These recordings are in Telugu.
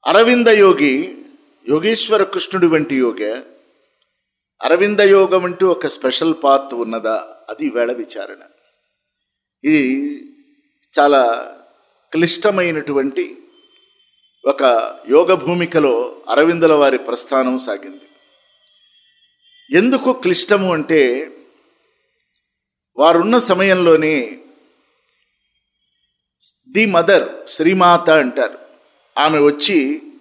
అరవింద యోగి యోగేశ్వర కృష్ణుడి వంటి యోగే అరవింద యోగం అంటూ ఒక స్పెషల్ పాత్ ఉన్నదా అది ఈవేళ విచారణ ఇది చాలా క్లిష్టమైనటువంటి ఒక యోగ భూమికలో అరవిందుల వారి ప్రస్థానం సాగింది ఎందుకు క్లిష్టము అంటే వారున్న సమయంలోనే ది మదర్ శ్రీమాత అంటారు ఆమె వచ్చి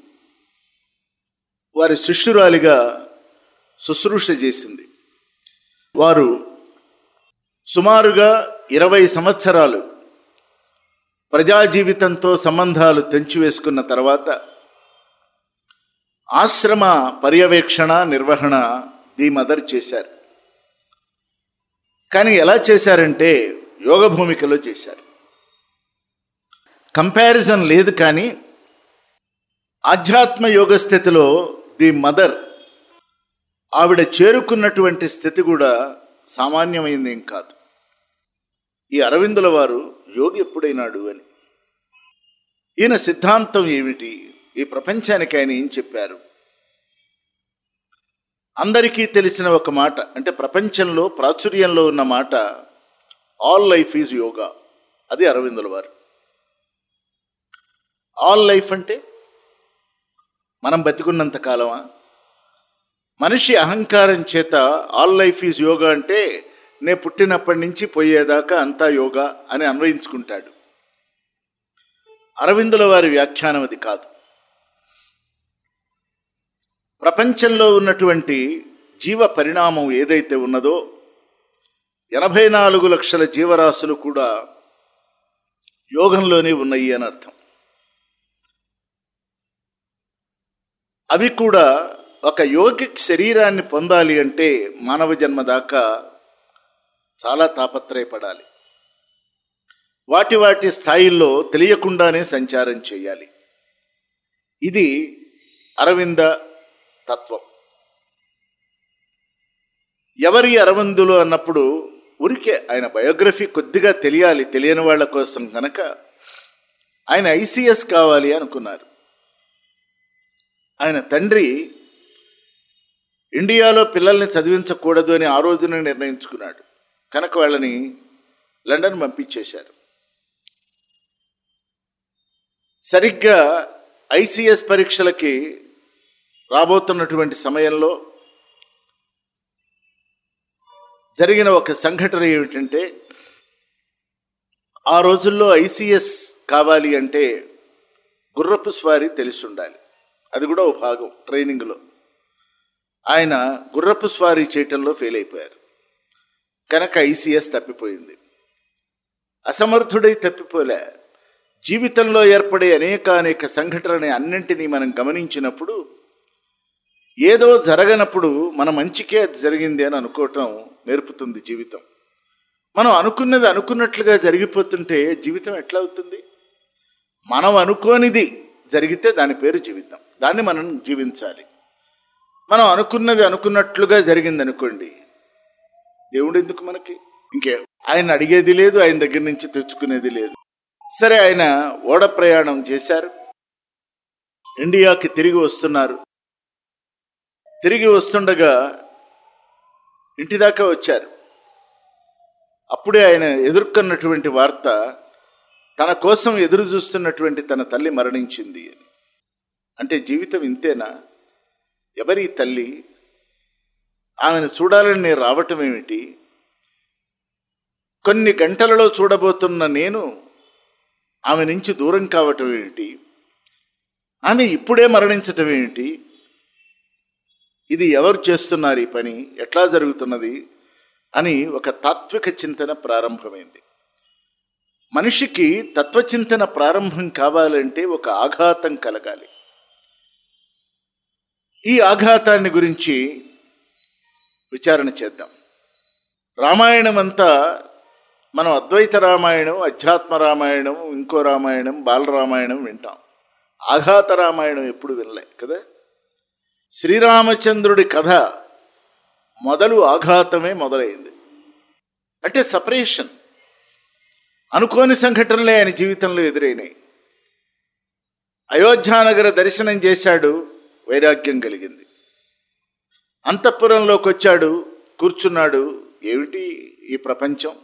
వారి శిష్యురాలిగా శుశ్రూష చేసింది వారు సుమారుగా ఇరవై సంవత్సరాలు ప్రజా జీవితంతో సంబంధాలు తెంచివేసుకున్న తర్వాత ఆశ్రమ పర్యవేక్షణ నిర్వహణ ది మదర్ చేశారు కానీ ఎలా చేశారంటే యోగ భూమికలో చేశారు కంపారిజన్ లేదు కానీ ఆధ్యాత్మ యోగ స్థితిలో ది మదర్ ఆవిడ చేరుకున్నటువంటి స్థితి కూడా సామాన్యమైంది ఏం కాదు ఈ అరవిందుల వారు యోగి ఎప్పుడైనాడు అని ఈయన సిద్ధాంతం ఏమిటి ఈ ప్రపంచానికి ఆయన ఏం చెప్పారు అందరికీ తెలిసిన ఒక మాట అంటే ప్రపంచంలో ప్రాచుర్యంలో ఉన్న మాట ఆల్ లైఫ్ ఈజ్ యోగా అది అరవిందుల వారు ఆల్ లైఫ్ అంటే మనం బతికున్నంత కాలమా మనిషి అహంకారం చేత ఆల్ లైఫ్ ఈజ్ యోగా అంటే నే పుట్టినప్పటి నుంచి పోయేదాకా అంతా యోగా అని అన్వయించుకుంటాడు అరవిందుల వారి వ్యాఖ్యానం అది కాదు ప్రపంచంలో ఉన్నటువంటి జీవ పరిణామం ఏదైతే ఉన్నదో ఎనభై నాలుగు లక్షల జీవరాశులు కూడా యోగంలోనే ఉన్నాయి అని అర్థం అవి కూడా ఒక యోగిక్ శరీరాన్ని పొందాలి అంటే మానవ జన్మ దాకా చాలా తాపత్రయపడాలి వాటి వాటి స్థాయిల్లో తెలియకుండానే సంచారం చేయాలి ఇది అరవింద తత్వం ఎవరి అరవిందులు అన్నప్పుడు ఊరికే ఆయన బయోగ్రఫీ కొద్దిగా తెలియాలి తెలియని వాళ్ళ కోసం కనుక ఆయన ఐసిఎస్ కావాలి అనుకున్నారు ఆయన తండ్రి ఇండియాలో పిల్లల్ని చదివించకూడదు అని ఆ రోజున నిర్ణయించుకున్నాడు కనుక వాళ్ళని లండన్ పంపించేశారు సరిగ్గా ఐసిఎస్ పరీక్షలకి రాబోతున్నటువంటి సమయంలో జరిగిన ఒక సంఘటన ఏమిటంటే ఆ రోజుల్లో ఐసిఎస్ కావాలి అంటే గుర్రపు స్వారీ తెలిసి ఉండాలి అది కూడా ఓ భాగం ట్రైనింగ్లో ఆయన గుర్రపు స్వారీ చేయటంలో ఫెయిల్ అయిపోయారు కనుక ఐసిఎస్ తప్పిపోయింది అసమర్థుడై తప్పిపోలే జీవితంలో ఏర్పడే అనేక అనేక సంఘటనని అన్నింటినీ మనం గమనించినప్పుడు ఏదో జరగనప్పుడు మన మంచికే అది జరిగింది అని అనుకోవటం నేర్పుతుంది జీవితం మనం అనుకున్నది అనుకున్నట్లుగా జరిగిపోతుంటే జీవితం ఎట్లా అవుతుంది మనం అనుకోనిది జరిగితే దాని పేరు జీవితం దాన్ని మనం జీవించాలి మనం అనుకున్నది అనుకున్నట్లుగా జరిగింది అనుకోండి దేవుడు ఎందుకు మనకి ఇంకే ఆయన అడిగేది లేదు ఆయన దగ్గర నుంచి తెచ్చుకునేది లేదు సరే ఆయన ఓడ ప్రయాణం చేశారు ఇండియాకి తిరిగి వస్తున్నారు తిరిగి వస్తుండగా ఇంటి దాకా వచ్చారు అప్పుడే ఆయన ఎదుర్కొన్నటువంటి వార్త తన కోసం ఎదురు చూస్తున్నటువంటి తన తల్లి మరణించింది అని అంటే జీవితం ఇంతేనా ఎవరి తల్లి ఆమెను చూడాలని నేను రావటం ఏమిటి కొన్ని గంటలలో చూడబోతున్న నేను ఆమె నుంచి దూరం కావటం ఏమిటి ఆమె ఇప్పుడే మరణించటం ఏమిటి ఇది ఎవరు చేస్తున్నారు ఈ పని ఎట్లా జరుగుతున్నది అని ఒక తాత్విక చింతన ప్రారంభమైంది మనిషికి తత్వచింతన ప్రారంభం కావాలంటే ఒక ఆఘాతం కలగాలి ఈ ఆఘాతాన్ని గురించి విచారణ చేద్దాం రామాయణం అంతా మనం అద్వైత రామాయణం అధ్యాత్మ రామాయణం ఇంకో రామాయణం బాలరామాయణం వింటాం ఆఘాత రామాయణం ఎప్పుడు వినలే కదా శ్రీరామచంద్రుడి కథ మొదలు ఆఘాతమే మొదలైంది అంటే సపరేషన్ అనుకోని సంఘటనలే ఆయన జీవితంలో ఎదురైనాయి అయోధ్యానగర దర్శనం చేశాడు వైరాగ్యం కలిగింది అంతఃపురంలోకి వచ్చాడు కూర్చున్నాడు ఏమిటి ఈ ప్రపంచం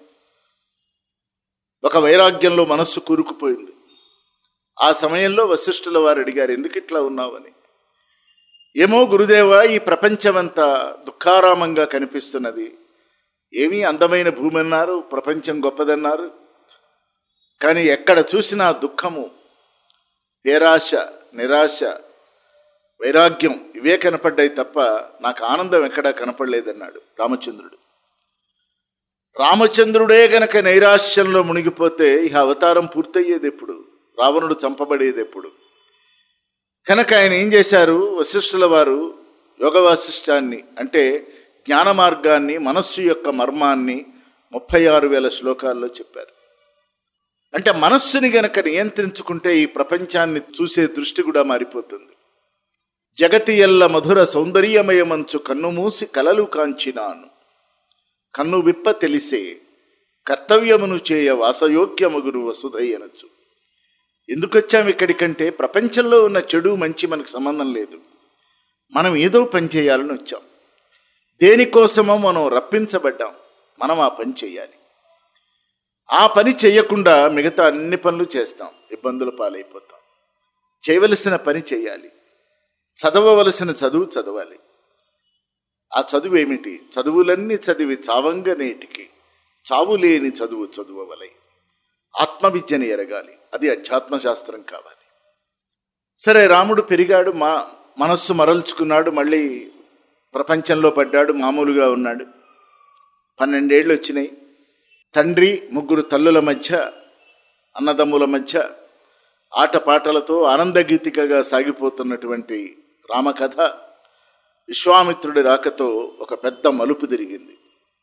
ఒక వైరాగ్యంలో మనస్సు కూరుకుపోయింది ఆ సమయంలో వశిష్ఠుల వారు అడిగారు ఎందుకు ఇట్లా ఉన్నావని ఏమో గురుదేవ ఈ ప్రపంచమంతా దుఃఖారామంగా కనిపిస్తున్నది ఏమీ అందమైన భూమి అన్నారు ప్రపంచం గొప్పదన్నారు కానీ ఎక్కడ చూసినా దుఃఖము పేరాశ నిరాశ వైరాగ్యం ఇవే కనపడ్డాయి తప్ప నాకు ఆనందం ఎక్కడా కనపడలేదన్నాడు రామచంద్రుడు రామచంద్రుడే గనక నైరాశ్యంలో మునిగిపోతే ఇక అవతారం పూర్తయ్యేది ఎప్పుడు రావణుడు చంపబడేది ఎప్పుడు కనుక ఆయన ఏం చేశారు వశిష్ఠుల వారు యోగ వాసిష్టాన్ని అంటే జ్ఞాన మార్గాన్ని మనస్సు యొక్క మర్మాన్ని ముప్పై ఆరు వేల శ్లోకాల్లో చెప్పారు అంటే మనస్సుని గనక నియంత్రించుకుంటే ఈ ప్రపంచాన్ని చూసే దృష్టి కూడా మారిపోతుంది జగతి ఎల్ల మధుర సౌందర్యమయమంచు కన్ను మూసి కలలు కాంచినాను కన్ను విప్ప తెలిసే కర్తవ్యమును చేయ వాసయోగ్యమగురు వసుధయ్యనొచ్చు ఎందుకు వచ్చాం ఇక్కడికంటే ప్రపంచంలో ఉన్న చెడు మంచి మనకు సంబంధం లేదు మనం ఏదో పని చేయాలని వచ్చాం దేనికోసమో మనం రప్పించబడ్డాం మనం ఆ పని చేయాలి ఆ పని చేయకుండా మిగతా అన్ని పనులు చేస్తాం ఇబ్బందుల పాలైపోతాం చేయవలసిన పని చేయాలి చదవవలసిన చదువు చదవాలి ఆ చదువు ఏమిటి చదువులన్నీ చదివి చావంగ నేటికి చావు లేని చదువు చదువవలై ఆత్మవిద్యని ఎరగాలి అది అధ్యాత్మ శాస్త్రం కావాలి సరే రాముడు పెరిగాడు మా మనస్సు మరల్చుకున్నాడు మళ్ళీ ప్రపంచంలో పడ్డాడు మామూలుగా ఉన్నాడు పన్నెండేళ్ళు వచ్చినాయి తండ్రి ముగ్గురు తల్లుల మధ్య అన్నదమ్ముల మధ్య ఆటపాటలతో ఆనందగీతికగా సాగిపోతున్నటువంటి రామకథ విశ్వామిత్రుడి రాకతో ఒక పెద్ద మలుపు తిరిగింది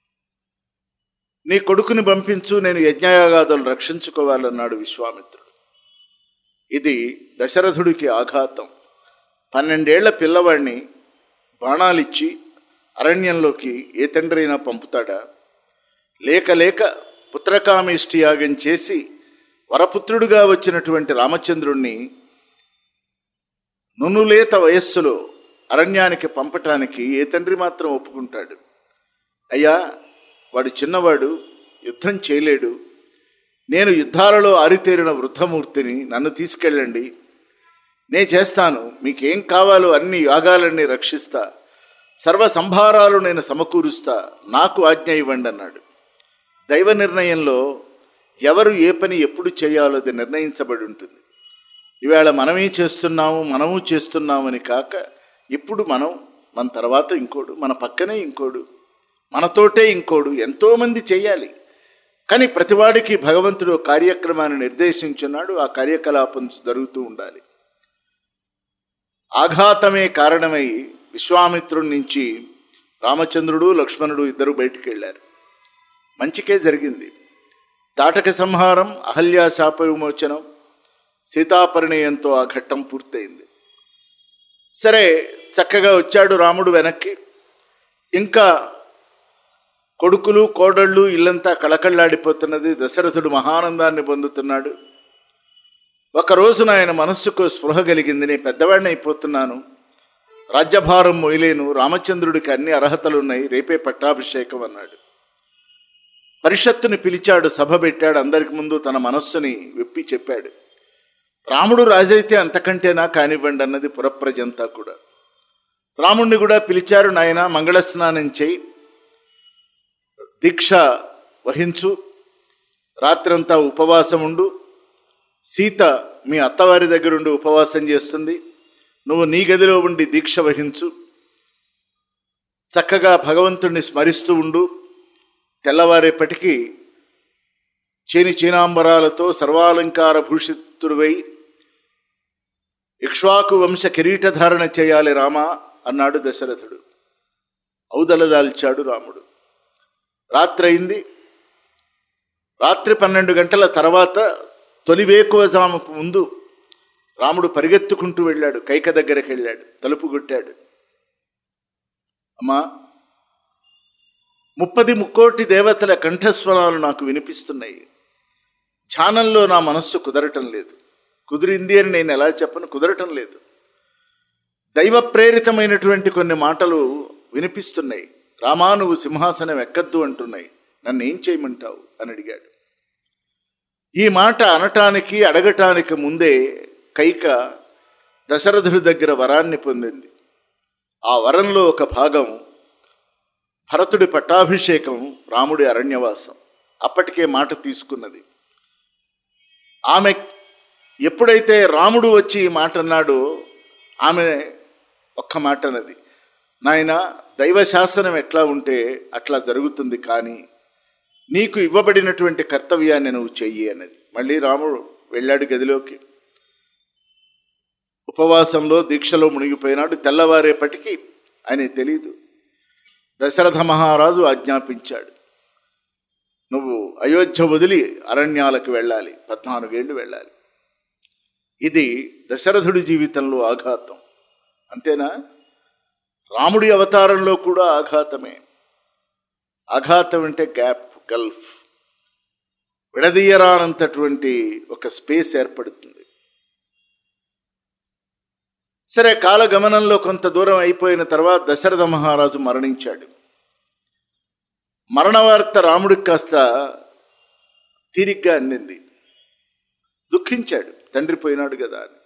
నీ కొడుకుని పంపించు నేను యజ్ఞయాగాదులు రక్షించుకోవాలన్నాడు విశ్వామిత్రుడు ఇది దశరథుడికి ఆఘాతం పన్నెండేళ్ల పిల్లవాడిని బాణాలిచ్చి అరణ్యంలోకి ఏ తండ్రి అయినా పంపుతాడా లేక లేక పుత్రకామేష్టి యాగం చేసి వరపుత్రుడుగా వచ్చినటువంటి రామచంద్రుణ్ణి నునులేత వయస్సులో అరణ్యానికి పంపటానికి ఏ తండ్రి మాత్రం ఒప్పుకుంటాడు అయ్యా వాడు చిన్నవాడు యుద్ధం చేయలేడు నేను యుద్ధాలలో ఆరితేరిన వృద్ధమూర్తిని నన్ను తీసుకెళ్ళండి నే చేస్తాను మీకేం కావాలో అన్ని యాగాలన్నీ రక్షిస్తా సర్వ సంభారాలు నేను సమకూరుస్తా నాకు ఆజ్ఞ ఇవ్వండి అన్నాడు దైవ నిర్ణయంలో ఎవరు ఏ పని ఎప్పుడు చేయాలో అది నిర్ణయించబడి ఉంటుంది ఇవాళ మనమే చేస్తున్నాము మనము చేస్తున్నామని కాక ఇప్పుడు మనం మన తర్వాత ఇంకోడు మన పక్కనే ఇంకోడు మనతోటే ఇంకోడు ఎంతోమంది చేయాలి కానీ ప్రతివాడికి భగవంతుడు ఒక కార్యక్రమాన్ని నిర్దేశించున్నాడు ఆ కార్యకలాపం జరుగుతూ ఉండాలి ఆఘాతమే కారణమై విశ్వామిత్రుడి నుంచి రామచంద్రుడు లక్ష్మణుడు ఇద్దరు బయటికి వెళ్ళారు మంచికే జరిగింది తాటక సంహారం అహల్యా శాప విమోచనం సీతాపరిణయంతో ఆ ఘట్టం పూర్తయింది సరే చక్కగా వచ్చాడు రాముడు వెనక్కి ఇంకా కొడుకులు కోడళ్ళు ఇల్లంతా కళకళ్ళాడిపోతున్నది దశరథుడు మహానందాన్ని పొందుతున్నాడు ఒక రోజున ఆయన మనస్సుకు స్పృహ కలిగింది నేను పెద్దవాడిని అయిపోతున్నాను రాజ్యభారం మొయలేను రామచంద్రుడికి అన్ని అర్హతలు ఉన్నాయి రేపే పట్టాభిషేకం అన్నాడు పరిషత్తుని పిలిచాడు సభ పెట్టాడు అందరికి ముందు తన మనస్సుని విప్పి చెప్పాడు రాముడు రాజైతే అంతకంటేనా కానివ్వండి అన్నది పురప్రజంతా కూడా రాముణ్ణి కూడా పిలిచారు నాయన మంగళ స్నానం చేయి దీక్ష వహించు రాత్రంతా ఉపవాసం ఉండు సీత మీ అత్తవారి దగ్గరుండి ఉపవాసం చేస్తుంది నువ్వు నీ గదిలో ఉండి దీక్ష వహించు చక్కగా భగవంతుణ్ణి స్మరిస్తూ ఉండు తెల్లవారేపటికి చేని చీనాంబరాలతో సర్వాలంకార భూషితుడివై ఇక్ష్వాకు వంశ కిరీటధారణ చేయాలి రామా అన్నాడు దశరథుడు ఔదలదాల్చాడు రాముడు రాత్రి అయింది రాత్రి పన్నెండు గంటల తర్వాత తొలి వేకువజాముకు ముందు రాముడు పరిగెత్తుకుంటూ వెళ్ళాడు కైక దగ్గరికి వెళ్ళాడు తలుపు కొట్టాడు అమ్మా ముప్పది ముక్కోటి దేవతల కంఠస్వరాలు నాకు వినిపిస్తున్నాయి ధ్యానంలో నా మనస్సు కుదరటం లేదు కుదిరింది అని నేను ఎలా చెప్పను కుదరటం లేదు దైవ ప్రేరితమైనటువంటి కొన్ని మాటలు వినిపిస్తున్నాయి రామా నువ్వు సింహాసనం ఎక్కద్దు అంటున్నాయి నన్ను ఏం చేయమంటావు అని అడిగాడు ఈ మాట అనటానికి అడగటానికి ముందే కైక దశరథుడి దగ్గర వరాన్ని పొందింది ఆ వరంలో ఒక భాగం భరతుడి పట్టాభిషేకం రాముడి అరణ్యవాసం అప్పటికే మాట తీసుకున్నది ఆమె ఎప్పుడైతే రాముడు వచ్చి ఈ మాట అన్నాడో ఆమె ఒక్క మాట అన్నది నాయన దైవ శాసనం ఎట్లా ఉంటే అట్లా జరుగుతుంది కానీ నీకు ఇవ్వబడినటువంటి కర్తవ్యాన్ని నువ్వు చెయ్యి అన్నది మళ్ళీ రాముడు వెళ్ళాడు గదిలోకి ఉపవాసంలో దీక్షలో మునిగిపోయినాడు తెల్లవారేపటికి ఆయన తెలియదు దశరథ మహారాజు ఆజ్ఞాపించాడు నువ్వు అయోధ్య వదిలి అరణ్యాలకు వెళ్ళాలి పద్నాలుగేళ్లు వెళ్ళాలి ఇది దశరథుడి జీవితంలో ఆఘాతం అంతేనా రాముడి అవతారంలో కూడా ఆఘాతమే ఆఘాతం అంటే గ్యాప్ గల్ఫ్ విడదీయరానంతటువంటి ఒక స్పేస్ ఏర్పడుతుంది సరే కాలగమనంలో కొంత దూరం అయిపోయిన తర్వాత దశరథ మహారాజు మరణించాడు మరణ వార్త రాముడికి కాస్త తీరిగ్గా అందింది దుఃఖించాడు తండ్రి పోయినాడు కదా అని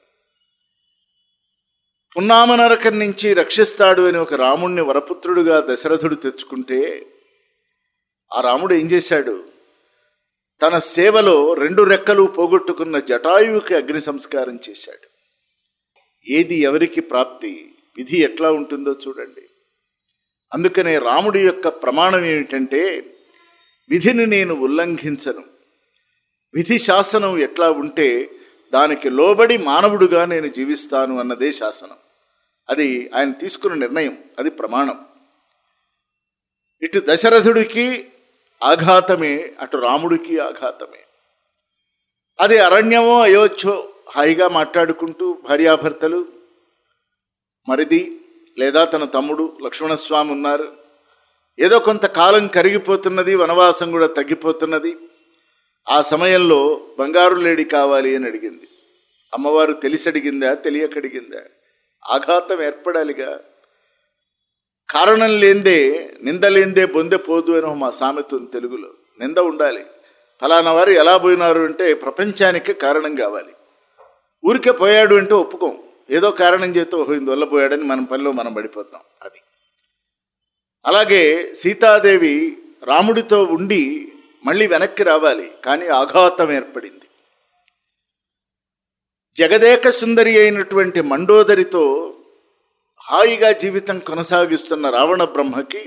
పున్నామ నరకం నుంచి రక్షిస్తాడు అని ఒక రాముణ్ణి వరపుత్రుడుగా దశరథుడు తెచ్చుకుంటే ఆ రాముడు ఏం చేశాడు తన సేవలో రెండు రెక్కలు పోగొట్టుకున్న జటాయువుకి అగ్ని సంస్కారం చేశాడు ఏది ఎవరికి ప్రాప్తి విధి ఎట్లా ఉంటుందో చూడండి అందుకనే రాముడి యొక్క ప్రమాణం ఏమిటంటే విధిని నేను ఉల్లంఘించను విధి శాసనం ఎట్లా ఉంటే దానికి లోబడి మానవుడుగా నేను జీవిస్తాను అన్నదే శాసనం అది ఆయన తీసుకున్న నిర్ణయం అది ప్రమాణం ఇటు దశరథుడికి ఆఘాతమే అటు రాముడికి ఆఘాతమే అది అరణ్యమో అయోధ్యో హాయిగా మాట్లాడుకుంటూ భార్యాభర్తలు మరిది లేదా తన తమ్ముడు లక్ష్మణస్వామి ఉన్నారు ఏదో కొంతకాలం కరిగిపోతున్నది వనవాసం కూడా తగ్గిపోతున్నది ఆ సమయంలో బంగారు లేడి కావాలి అని అడిగింది అమ్మవారు తెలిసి అడిగిందా తెలియక అడిగిందా ఆఘాతం ఏర్పడాలిగా కారణం లేందే నింద లేందే బొందె పోదు అని మా సామెత ఉంది తెలుగులో నింద ఉండాలి ఫలానా వారు ఎలా పోయినారు అంటే ప్రపంచానికి కారణం కావాలి ఊరికే పోయాడు అంటే ఒప్పుకోం ఏదో కారణం చేత ఓహో ఇందువల్ల పోయాడని మన పనిలో మనం పడిపోతాం అది అలాగే సీతాదేవి రాముడితో ఉండి మళ్ళీ వెనక్కి రావాలి కానీ ఆఘాతం ఏర్పడింది జగదేక సుందరి అయినటువంటి మండోదరితో హాయిగా జీవితం కొనసాగిస్తున్న రావణ బ్రహ్మకి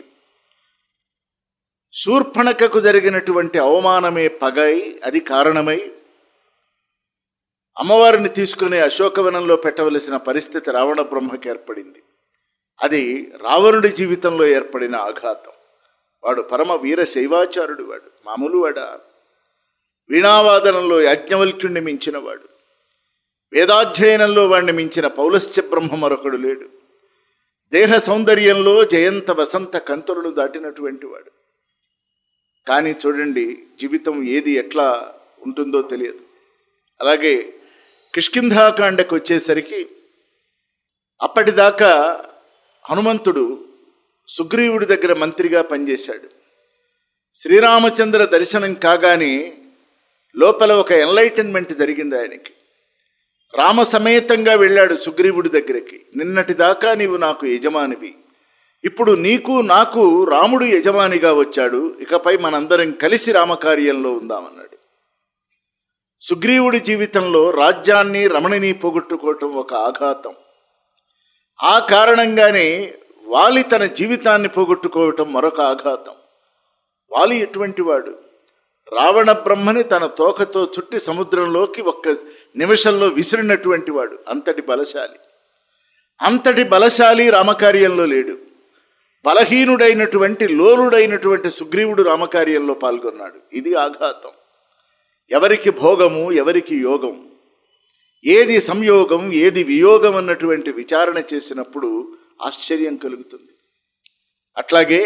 శూర్పణకకు జరిగినటువంటి అవమానమే పగై అది కారణమై అమ్మవారిని తీసుకుని అశోకవనంలో పెట్టవలసిన పరిస్థితి రావణ బ్రహ్మకి ఏర్పడింది అది రావణుడి జీవితంలో ఏర్పడిన ఆఘాతం వాడు పరమ వీర శైవాచారుడు వాడు మామూలు వాడా వీణావాదనంలో యాజ్ఞవల్క్యుణ్ణి మించినవాడు వేదాధ్యయనంలో వాణ్ణి మించిన పౌలశ్చ బ్రహ్మ మరొకడు లేడు దేహ సౌందర్యంలో జయంత వసంత కంతులను దాటినటువంటి వాడు కానీ చూడండి జీవితం ఏది ఎట్లా ఉంటుందో తెలియదు అలాగే కిష్కింధాకాండకు వచ్చేసరికి అప్పటిదాకా హనుమంతుడు సుగ్రీవుడి దగ్గర మంత్రిగా పనిచేశాడు శ్రీరామచంద్ర దర్శనం కాగానే లోపల ఒక ఎన్లైటన్మెంట్ జరిగింది ఆయనకి రామ సమేతంగా వెళ్ళాడు సుగ్రీవుడి దగ్గరికి నిన్నటి దాకా నీవు నాకు యజమానివి ఇప్పుడు నీకు నాకు రాముడు యజమానిగా వచ్చాడు ఇకపై మనందరం కలిసి రామకార్యంలో ఉందామన్నాడు సుగ్రీవుడి జీవితంలో రాజ్యాన్ని రమణిని పోగొట్టుకోవటం ఒక ఆఘాతం ఆ కారణంగానే వాలి తన జీవితాన్ని పోగొట్టుకోవటం మరొక ఆఘాతం వాలి ఎటువంటి వాడు రావణ బ్రహ్మని తన తోకతో చుట్టి సముద్రంలోకి ఒక్క నిమిషంలో విసిరినటువంటి వాడు అంతటి బలశాలి అంతటి బలశాలి రామకార్యంలో లేడు బలహీనుడైనటువంటి లోలుడైనటువంటి సుగ్రీవుడు రామకార్యంలో పాల్గొన్నాడు ఇది ఆఘాతం ఎవరికి భోగము ఎవరికి యోగం ఏది సంయోగం ఏది వియోగం అన్నటువంటి విచారణ చేసినప్పుడు ఆశ్చర్యం కలుగుతుంది అట్లాగే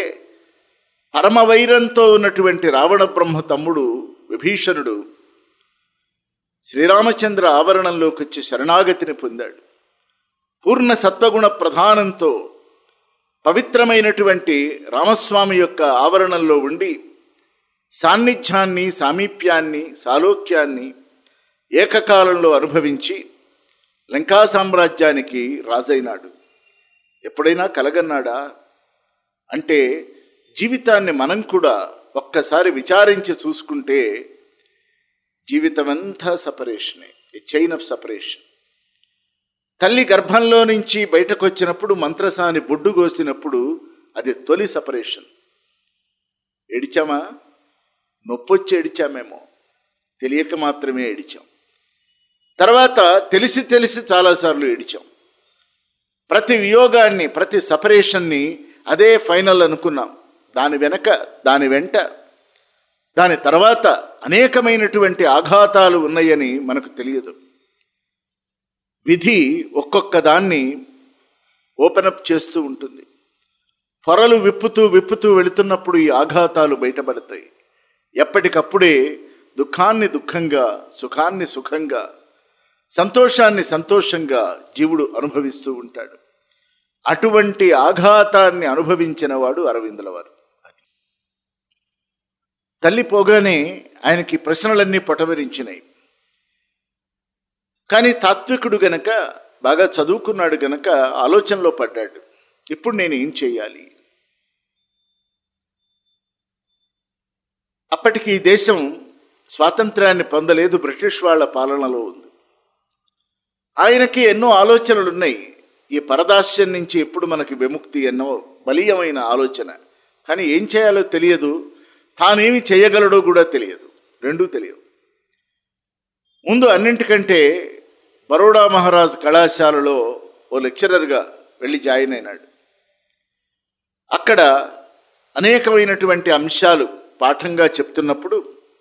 పరమవైరంతో ఉన్నటువంటి రావణ బ్రహ్మ తమ్ముడు విభీషణుడు శ్రీరామచంద్ర ఆవరణంలోకి వచ్చి శరణాగతిని పొందాడు పూర్ణ సత్వగుణ ప్రధానంతో పవిత్రమైనటువంటి రామస్వామి యొక్క ఆవరణంలో ఉండి సాన్నిధ్యాన్ని సామీప్యాన్ని సాలోక్యాన్ని ఏకకాలంలో అనుభవించి లంకా సామ్రాజ్యానికి రాజైనాడు ఎప్పుడైనా కలగన్నాడా అంటే జీవితాన్ని మనం కూడా ఒక్కసారి విచారించి చూసుకుంటే జీవితమంతా సపరేషనే ఏ చైన్ ఆఫ్ సపరేషన్ తల్లి గర్భంలో నుంచి బయటకు వచ్చినప్పుడు మంత్రసాని బొడ్డు కోసినప్పుడు అది తొలి సపరేషన్ ఏడిచామా నొప్పొచ్చి ఏడిచామేమో తెలియక మాత్రమే ఏడిచాం తర్వాత తెలిసి తెలిసి చాలాసార్లు ఏడిచాం ప్రతి వియోగాన్ని ప్రతి సపరేషన్ని అదే ఫైనల్ అనుకున్నాం దాని వెనక దాని వెంట దాని తర్వాత అనేకమైనటువంటి ఆఘాతాలు ఉన్నాయని మనకు తెలియదు విధి ఒక్కొక్క దాన్ని ఓపెన్ అప్ చేస్తూ ఉంటుంది పొరలు విప్పుతూ విప్పుతూ వెళుతున్నప్పుడు ఈ ఆఘాతాలు బయటపడతాయి ఎప్పటికప్పుడే దుఃఖాన్ని దుఃఖంగా సుఖాన్ని సుఖంగా సంతోషాన్ని సంతోషంగా జీవుడు అనుభవిస్తూ ఉంటాడు అటువంటి ఆఘాతాన్ని అనుభవించిన వాడు అరవిందుల వారు అది తల్లి పోగానే ఆయనకి ప్రశ్నలన్నీ పొటవరించినాయి కానీ తాత్వికుడు గనక బాగా చదువుకున్నాడు గనక ఆలోచనలో పడ్డాడు ఇప్పుడు నేను ఏం చేయాలి అప్పటికి ఈ దేశం స్వాతంత్రాన్ని పొందలేదు బ్రిటిష్ వాళ్ళ పాలనలో ఉంది ఆయనకి ఎన్నో ఆలోచనలు ఉన్నాయి ఈ పరదాస్యం నుంచి ఎప్పుడు మనకి విముక్తి ఎన్నో బలీయమైన ఆలోచన కానీ ఏం చేయాలో తెలియదు తానేమి చేయగలడో కూడా తెలియదు రెండూ తెలియదు ముందు అన్నింటికంటే బరోడా మహారాజ్ కళాశాలలో ఓ లెక్చరర్గా వెళ్ళి జాయిన్ అయినాడు అక్కడ అనేకమైనటువంటి అంశాలు పాఠంగా చెప్తున్నప్పుడు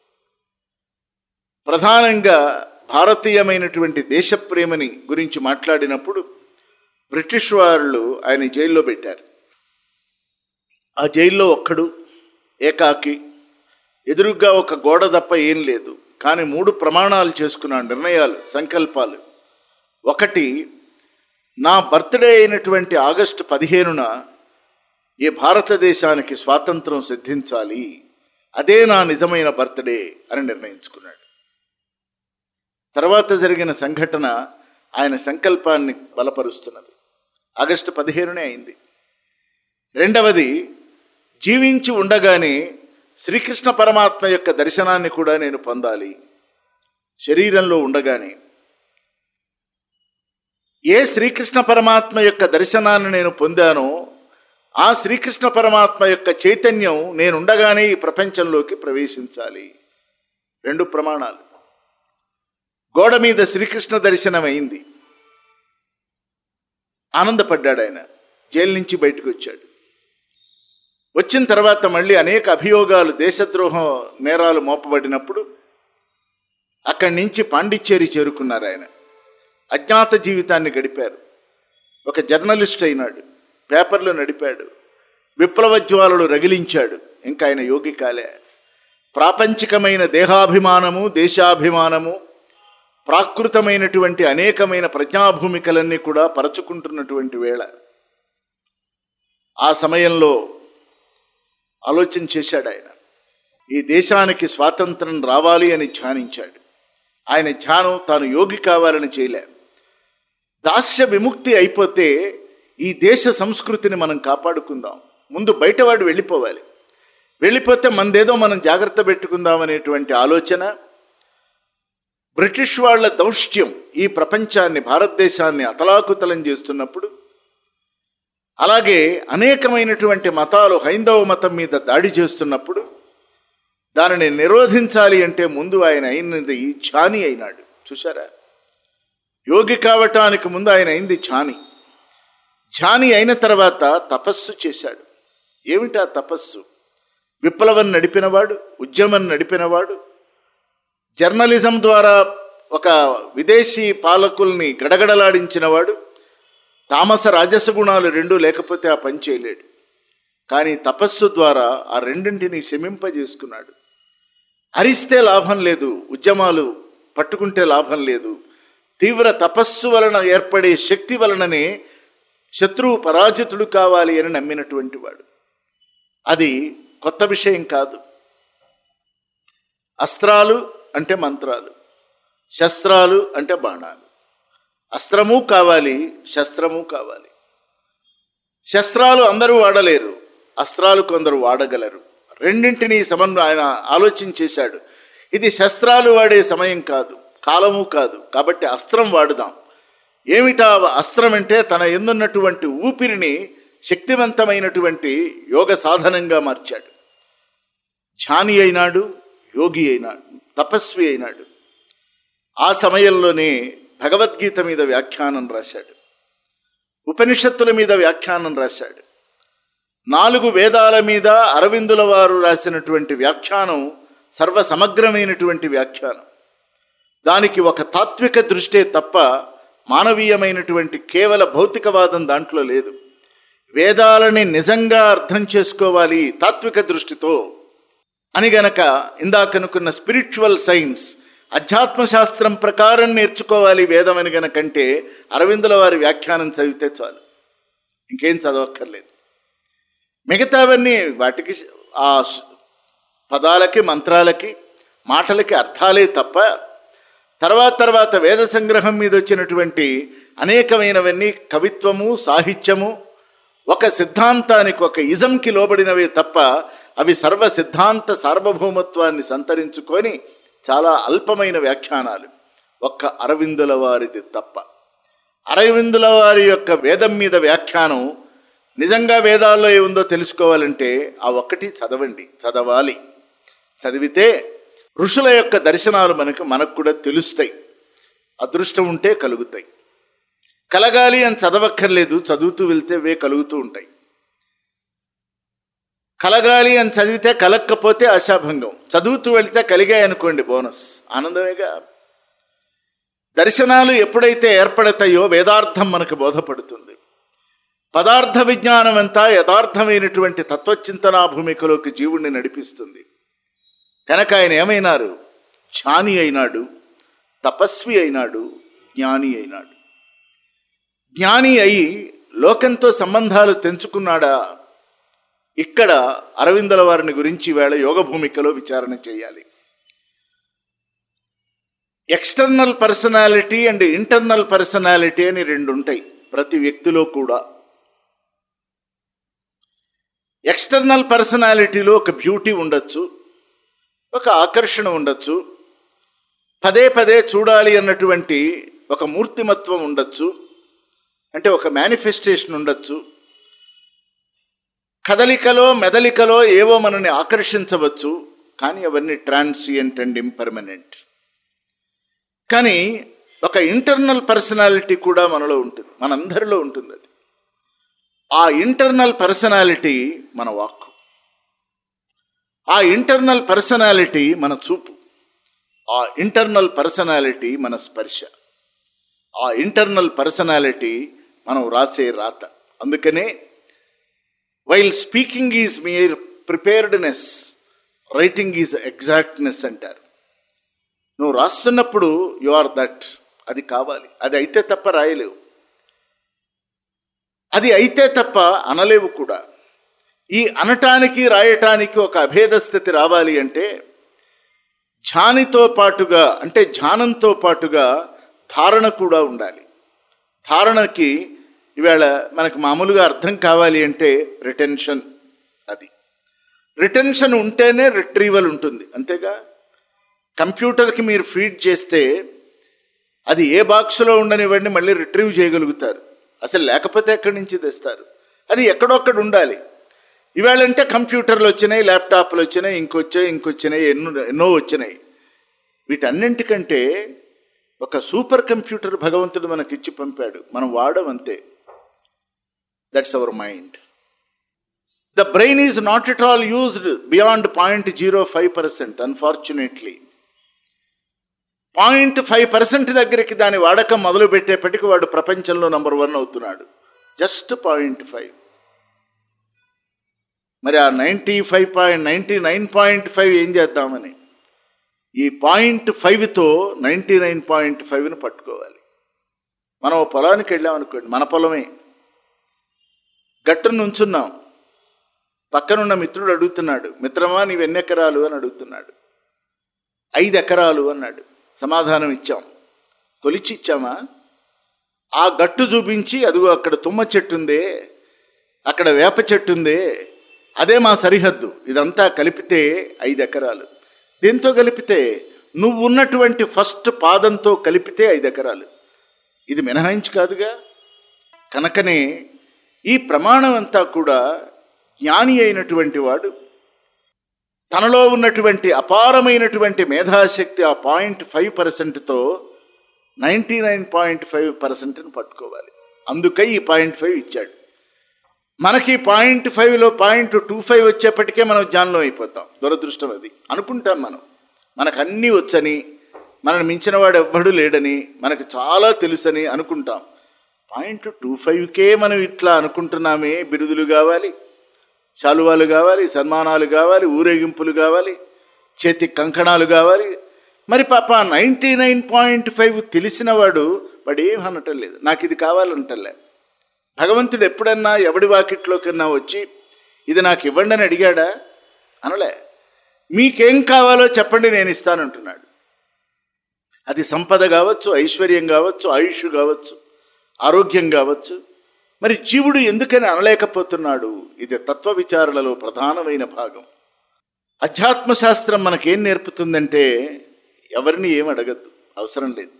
ప్రధానంగా భారతీయమైనటువంటి దేశప్రేమని గురించి మాట్లాడినప్పుడు బ్రిటిష్ వాళ్ళు ఆయన జైల్లో పెట్టారు ఆ జైల్లో ఒక్కడు ఏకాకి ఎదురుగ్గా ఒక గోడ తప్ప ఏం లేదు కానీ మూడు ప్రమాణాలు చేసుకున్న నిర్ణయాలు సంకల్పాలు ఒకటి నా బర్త్డే అయినటువంటి ఆగస్టు పదిహేనున ఈ భారతదేశానికి స్వాతంత్రం సిద్ధించాలి అదే నా నిజమైన బర్త్డే అని నిర్ణయించుకున్నాడు తర్వాత జరిగిన సంఘటన ఆయన సంకల్పాన్ని బలపరుస్తున్నది ఆగస్టు పదిహేనునే అయింది రెండవది జీవించి ఉండగానే శ్రీకృష్ణ పరమాత్మ యొక్క దర్శనాన్ని కూడా నేను పొందాలి శరీరంలో ఉండగానే ఏ శ్రీకృష్ణ పరమాత్మ యొక్క దర్శనాన్ని నేను పొందానో ఆ శ్రీకృష్ణ పరమాత్మ యొక్క చైతన్యం నేనుండగానే ఈ ప్రపంచంలోకి ప్రవేశించాలి రెండు ప్రమాణాలు గోడ మీద శ్రీకృష్ణ దర్శనం అయింది ఆనందపడ్డాడు ఆయన జైలు నుంచి బయటకు వచ్చాడు వచ్చిన తర్వాత మళ్ళీ అనేక అభియోగాలు దేశద్రోహం నేరాలు మోపబడినప్పుడు అక్కడి నుంచి పాండిచ్చేరి చేరుకున్నారు ఆయన అజ్ఞాత జీవితాన్ని గడిపారు ఒక జర్నలిస్ట్ అయినాడు పేపర్లు నడిపాడు విప్లవ జ్వాలలు రగిలించాడు ఇంకా ఆయన యోగి కాలే ప్రాపంచికమైన దేహాభిమానము దేశాభిమానము ప్రాకృతమైనటువంటి అనేకమైన ప్రజ్ఞాభూమికలన్నీ కూడా పరచుకుంటున్నటువంటి వేళ ఆ సమయంలో ఆలోచన చేశాడు ఆయన ఈ దేశానికి స్వాతంత్రం రావాలి అని ధ్యానించాడు ఆయన ధ్యానం తాను యోగి కావాలని చేయలే దాస్య విముక్తి అయిపోతే ఈ దేశ సంస్కృతిని మనం కాపాడుకుందాం ముందు బయటవాడు వెళ్ళిపోవాలి వెళ్ళిపోతే మనదేదో మనం జాగ్రత్త పెట్టుకుందాం అనేటువంటి ఆలోచన బ్రిటిష్ వాళ్ళ దౌష్ట్యం ఈ ప్రపంచాన్ని భారతదేశాన్ని అతలాకుతలం చేస్తున్నప్పుడు అలాగే అనేకమైనటువంటి మతాలు హైందవ మతం మీద దాడి చేస్తున్నప్పుడు దానిని నిరోధించాలి అంటే ముందు ఆయన అయినది ఛాని అయినాడు చూసారా యోగి కావటానికి ముందు ఆయన అయింది ఛాని ఛాని అయిన తర్వాత తపస్సు చేశాడు ఏమిటి ఆ తపస్సు విప్లవం నడిపినవాడు ఉద్యమం నడిపినవాడు జర్నలిజం ద్వారా ఒక విదేశీ పాలకుల్ని గడగడలాడించినవాడు తామస రాజస గుణాలు రెండూ లేకపోతే ఆ పని చేయలేడు కానీ తపస్సు ద్వారా ఆ రెండింటిని శమింపజేసుకున్నాడు అరిస్తే లాభం లేదు ఉద్యమాలు పట్టుకుంటే లాభం లేదు తీవ్ర తపస్సు వలన ఏర్పడే శక్తి వలననే శత్రువు పరాజితుడు కావాలి అని నమ్మినటువంటి వాడు అది కొత్త విషయం కాదు అస్త్రాలు అంటే మంత్రాలు శస్త్రాలు అంటే బాణాలు అస్త్రము కావాలి శస్త్రము కావాలి శస్త్రాలు అందరూ వాడలేరు అస్త్రాలు కొందరు వాడగలరు రెండింటినీ సమన్వయం ఆయన ఆలోచన చేశాడు ఇది శస్త్రాలు వాడే సమయం కాదు కాలము కాదు కాబట్టి అస్త్రం వాడుదాం ఏమిటా అస్త్రం అంటే తన ఎందున్నటువంటి ఊపిరిని శక్తివంతమైనటువంటి యోగ సాధనంగా మార్చాడు ధ్యాని అయినాడు యోగి అయినాడు తపస్వి అయినాడు ఆ సమయంలోనే భగవద్గీత మీద వ్యాఖ్యానం రాశాడు ఉపనిషత్తుల మీద వ్యాఖ్యానం రాశాడు నాలుగు వేదాల మీద అరవిందుల వారు రాసినటువంటి వ్యాఖ్యానం సర్వసమగ్రమైనటువంటి వ్యాఖ్యానం దానికి ఒక తాత్విక దృష్టే తప్ప మానవీయమైనటువంటి కేవల భౌతికవాదం దాంట్లో లేదు వేదాలని నిజంగా అర్థం చేసుకోవాలి తాత్విక దృష్టితో అని గనక ఇందాకనుకున్న స్పిరిచువల్ సైన్స్ అధ్యాత్మ శాస్త్రం ప్రకారం నేర్చుకోవాలి వేదం అని గనకంటే అరవిందుల వారి వ్యాఖ్యానం చదివితే చాలు ఇంకేం చదవక్కర్లేదు మిగతావన్నీ వాటికి ఆ పదాలకి మంత్రాలకి మాటలకి అర్థాలే తప్ప తర్వాత తర్వాత వేద సంగ్రహం మీద వచ్చినటువంటి అనేకమైనవన్నీ కవిత్వము సాహిత్యము ఒక సిద్ధాంతానికి ఒక ఇజంకి లోబడినవే తప్ప అవి సర్వ సిద్ధాంత సార్వభౌమత్వాన్ని సంతరించుకొని చాలా అల్పమైన వ్యాఖ్యానాలు ఒక్క అరవిందుల వారిది తప్ప అరవిందుల వారి యొక్క వేదం మీద వ్యాఖ్యానం నిజంగా వేదాల్లో ఏముందో తెలుసుకోవాలంటే ఆ ఒక్కటి చదవండి చదవాలి చదివితే ఋషుల యొక్క దర్శనాలు మనకు మనకు కూడా తెలుస్తాయి అదృష్టం ఉంటే కలుగుతాయి కలగాలి అని చదవక్కర్లేదు చదువుతూ వెళ్తే వే కలుగుతూ ఉంటాయి కలగాలి అని చదివితే కలక్కపోతే ఆశాభంగం చదువుతూ వెళితే కలిగాయి అనుకోండి బోనస్ ఆనందమేగా దర్శనాలు ఎప్పుడైతే ఏర్పడతాయో వేదార్థం మనకు బోధపడుతుంది పదార్థ విజ్ఞానం అంతా యథార్థమైనటువంటి తత్వచింతనా భూమికలోకి జీవుణ్ణి నడిపిస్తుంది కనుక ఆయన ఏమైనారు జ్ఞాని అయినాడు తపస్వి అయినాడు జ్ఞాని అయినాడు జ్ఞాని అయి లోకంతో సంబంధాలు తెంచుకున్నాడా ఇక్కడ అరవిందుల వారిని గురించి వేళ యోగ భూమికలో విచారణ చేయాలి external personality and internal personality అని రెండు ఉంటాయి ప్రతి వ్యక్తిలో కూడా ఎక్స్టర్నల్ పర్సనాలిటీలో ఒక బ్యూటీ ఉండొచ్చు ఒక ఆకర్షణ ఉండొచ్చు పదే పదే చూడాలి అన్నటువంటి ఒక మూర్తిమత్వం ఉండొచ్చు అంటే ఒక మేనిఫెస్టేషన్ ఉండొచ్చు కదలికలో మెదలికలో ఏవో మనని ఆకర్షించవచ్చు కానీ అవన్నీ ట్రాన్సియంట్ అండ్ ఇంపర్మనెంట్ కానీ ఒక ఇంటర్నల్ పర్సనాలిటీ కూడా మనలో ఉంటుంది మనందరిలో ఉంటుంది అది ఆ ఇంటర్నల్ పర్సనాలిటీ మన వాక్కు ఆ ఇంటర్నల్ పర్సనాలిటీ మన చూపు ఆ ఇంటర్నల్ పర్సనాలిటీ మన స్పర్శ ఆ ఇంటర్నల్ పర్సనాలిటీ మనం రాసే రాత అందుకనే while speaking is mere preparedness writing is exactness అంటారు నువ్వు రాస్తున్నప్పుడు యు ఆర్ దట్ అది కావాలి అది అయితే తప్ప రాయలేవు అది అయితే తప్ప అనలేవు కూడా ఈ అనటానికి రాయటానికి ఒక అభేద స్థితి రావాలి అంటే ధ్యానితో పాటుగా అంటే ధ్యానంతో పాటుగా ధారణ కూడా ఉండాలి ధారణకి ఈవేళ మనకు మామూలుగా అర్థం కావాలి అంటే రిటెన్షన్ అది రిటెన్షన్ ఉంటేనే రిట్రీవల్ ఉంటుంది అంతేగా కంప్యూటర్కి మీరు ఫీడ్ చేస్తే అది ఏ బాక్స్లో ఉండనివ్వండి మళ్ళీ రిట్రీవ్ చేయగలుగుతారు అసలు లేకపోతే ఎక్కడి నుంచి తెస్తారు అది ఎక్కడొక్కడ ఉండాలి ఇవాళంటే కంప్యూటర్లు వచ్చినాయి ల్యాప్టాప్లు వచ్చినాయి ఇంకొచ్చాయి ఇంకొచ్చినాయి ఎన్నో ఎన్నో వచ్చినాయి వీటన్నింటికంటే ఒక సూపర్ కంప్యూటర్ భగవంతుడు మనకిచ్చి పంపాడు మనం వాడమంతే that's our mind the brain is not at all used beyond point zero five percent unfortunately point five percent దగ్గరికి దాని వాడకం మొదలు పెట్టేపటికి వాడు ప్రపంచంలో నంబర్ వన్ అవుతున్నాడు జస్ట్ పాయింట్ ఫైవ్ మరి ఆ ninety five point ninety nine point five ఏం చేద్దామని ఈ పాయింట్ ఫైవ్తో నైంటీ నైన్ పాయింట్ ఫైవ్ను పట్టుకోవాలి మనం ఓ పొలానికి వెళ్ళామనుకోండి మన పొలమే గట్టును ఉంచున్నాం పక్కనున్న మిత్రుడు అడుగుతున్నాడు మిత్రమా నీవు ఎన్ని ఎకరాలు అని అడుగుతున్నాడు ఐదు ఎకరాలు అన్నాడు సమాధానం ఇచ్చాం కొలిచి ఇచ్చామా ఆ గట్టు చూపించి అదిగో అక్కడ తుమ్మ చెట్టు ఉందే అక్కడ వేప చెట్టు ఉందే అదే మా సరిహద్దు ఇదంతా కలిపితే ఐదు ఎకరాలు దీంతో కలిపితే నువ్వు ఉన్నటువంటి ఫస్ట్ పాదంతో కలిపితే ఐదు ఎకరాలు ఇది మినహాయించి కాదుగా కనుకనే ఈ ప్రమాణం అంతా కూడా జ్ఞాని అయినటువంటి వాడు తనలో ఉన్నటువంటి అపారమైనటువంటి మేధాశక్తి ఆ పాయింట్ ఫైవ్ పర్సెంట్తో నైంటీ నైన్ పాయింట్ ఫైవ్ పర్సెంట్ని పట్టుకోవాలి అందుకై ఈ పాయింట్ ఫైవ్ ఇచ్చాడు మనకి పాయింట్ ఫైవ్లో పాయింట్ టూ ఫైవ్ వచ్చేప్పటికే మనం జ్ఞానంలో అయిపోతాం దురదృష్టం అది అనుకుంటాం మనం మనకు అన్నీ వచ్చని మనల్ని మించిన వాడు ఎవ్వడు లేడని మనకు చాలా తెలుసని అనుకుంటాం పాయింట్ టూ ఫైవ్కే మనం ఇట్లా అనుకుంటున్నామే బిరుదులు కావాలి శాలువాలు కావాలి సన్మానాలు కావాలి ఊరేగింపులు కావాలి చేతి కంకణాలు కావాలి మరి పాప నైంటీ నైన్ పాయింట్ ఫైవ్ తెలిసిన వాడు వాడు ఏం అనటం లేదు నాకు ఇది కావాలంటలే భగవంతుడు ఎప్పుడన్నా ఎవడి వాకిట్లోకన్నా వచ్చి ఇది నాకు ఇవ్వండి అని అడిగాడా అనలే మీకేం కావాలో చెప్పండి నేను ఇస్తానంటున్నాడు అది సంపద కావచ్చు ఐశ్వర్యం కావచ్చు ఆయుష్ కావచ్చు ఆరోగ్యం కావచ్చు మరి జీవుడు ఎందుకని అనలేకపోతున్నాడు ఇది తత్వ విచారణలో ప్రధానమైన భాగం అధ్యాత్మ శాస్త్రం మనకేం నేర్పుతుందంటే ఎవరిని ఏం అడగద్దు అవసరం లేదు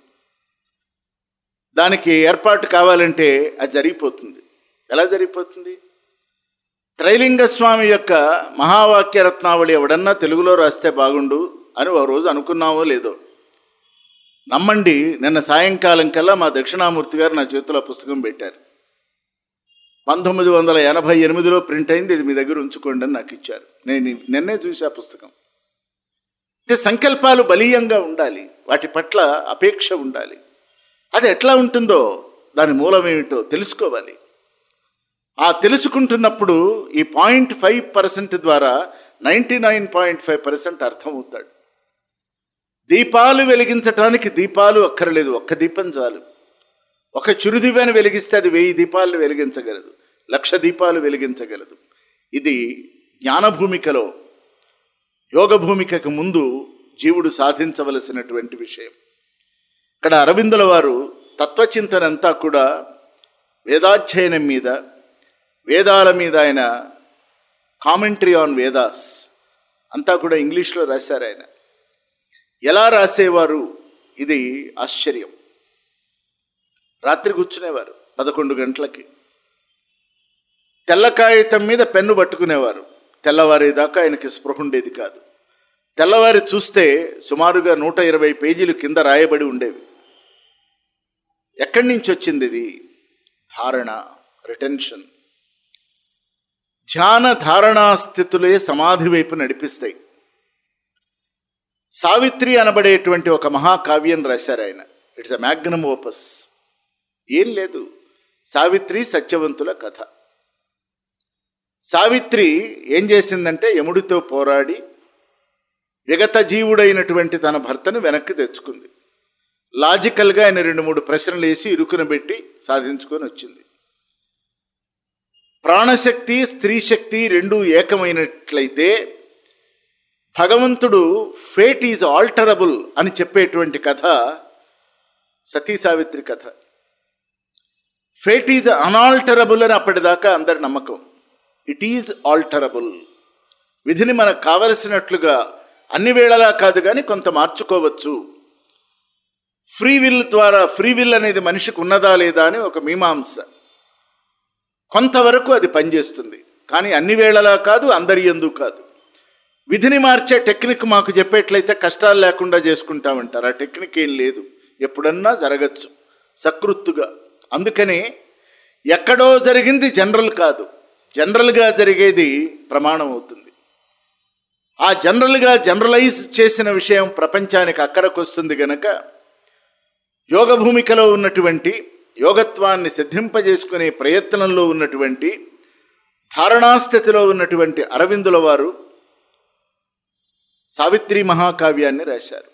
దానికి ఏర్పాటు కావాలంటే అది జరిగిపోతుంది ఎలా జరిగిపోతుంది త్రైలింగ స్వామి యొక్క మహావాక్య రత్నావళి ఎవడన్నా తెలుగులో రాస్తే బాగుండు అని ఒక రోజు అనుకున్నామో లేదో నమ్మండి నిన్న సాయంకాలం కల్లా మా దక్షిణామూర్తి గారు నా చేతిలో పుస్తకం పెట్టారు పంతొమ్మిది వందల ఎనభై ఎనిమిదిలో ప్రింట్ అయింది ఇది మీ దగ్గర ఉంచుకోండి అని నాకు ఇచ్చారు నేను నిన్నే చూసా పుస్తకం అంటే సంకల్పాలు బలీయంగా ఉండాలి వాటి పట్ల అపేక్ష ఉండాలి అది ఎట్లా ఉంటుందో దాని మూలం ఏమిటో తెలుసుకోవాలి ఆ తెలుసుకుంటున్నప్పుడు ఈ పాయింట్ ఫైవ్ పర్సెంట్ ద్వారా ninety nine point five percent అర్థమవుతాడు దీపాలు వెలిగించటానికి దీపాలు అక్కర్లేదు ఒక్క దీపం చాలు ఒక చురుదివ్యాన్ని వెలిగిస్తే అది వెయ్యి దీపాలను వెలిగించగలదు లక్ష దీపాలు వెలిగించగలదు ఇది జ్ఞానభూమికలో యోగ భూమికకు ముందు జీవుడు సాధించవలసినటువంటి విషయం ఇక్కడ అరవిందుల వారు తత్వచింతన అంతా కూడా వేదాధ్యయనం మీద వేదాల మీద ఆయన కామెంటరీ ఆన్ వేదాస్ అంతా కూడా ఇంగ్లీష్లో రాశారు ఆయన ఎలా రాసేవారు ఇది ఆశ్చర్యం రాత్రి కూర్చునేవారు పదకొండు గంటలకి తెల్ల కాగితం మీద పెన్ను పట్టుకునేవారు తెల్లవారేదాకా ఆయనకి స్పృహ ఉండేది కాదు తెల్లవారి చూస్తే సుమారుగా నూట ఇరవై పేజీలు కింద రాయబడి ఉండేవి ఎక్కడి నుంచి వచ్చింది ఇది ధారణ రిటెన్షన్ ధ్యాన ధారణా స్థితులే సమాధి వైపు నడిపిస్తాయి సావిత్రి అనబడేటువంటి ఒక మహాకావ్యం రాశారు ఆయన ఇట్స్ అ మ్యాగ్నమ్ ఓపస్ ఏం లేదు సావిత్రి సత్యవంతుల కథ సావిత్రి ఏం చేసిందంటే యముడితో పోరాడి విగత జీవుడైనటువంటి తన భర్తను వెనక్కి తెచ్చుకుంది లాజికల్గా ఆయన రెండు మూడు ప్రశ్నలు వేసి ఇరుకున పెట్టి సాధించుకొని వచ్చింది ప్రాణశక్తి స్త్రీ శక్తి రెండు ఏకమైనట్లయితే భగవంతుడు ఫేట్ ఈజ్ ఆల్టరబుల్ అని చెప్పేటువంటి కథ సతీ సావిత్రి కథ ఫేట్ ఈజ్ అనాల్టరబుల్ అని అప్పటిదాకా అందరి నమ్మకం ఇట్ ఈజ్ ఆల్టరబుల్ విధిని మనకు కావలసినట్లుగా అన్ని వేళలా కాదు కానీ కొంత మార్చుకోవచ్చు ఫ్రీ విల్ ద్వారా ఫ్రీ విల్ అనేది మనిషికి ఉన్నదా లేదా అని ఒక మీమాంస కొంతవరకు అది పనిచేస్తుంది కానీ అన్ని వేళలా కాదు అందరి ఎందు కాదు విధిని మార్చే టెక్నిక్ మాకు చెప్పేట్లయితే కష్టాలు లేకుండా చేసుకుంటామంటారు ఆ టెక్నిక్ ఏం లేదు ఎప్పుడన్నా జరగచ్చు సకృత్తుగా అందుకనే ఎక్కడో జరిగింది జనరల్ కాదు జనరల్గా జరిగేది ప్రమాణం అవుతుంది ఆ జనరల్గా జనరలైజ్ చేసిన విషయం ప్రపంచానికి అక్కరకు వస్తుంది గనక యోగ భూమికలో ఉన్నటువంటి యోగత్వాన్ని సిద్ధింపజేసుకునే ప్రయత్నంలో ఉన్నటువంటి ధారణాస్థితిలో ఉన్నటువంటి అరవిందుల వారు సావిత్రి మహాకావ్యాన్ని రాశారు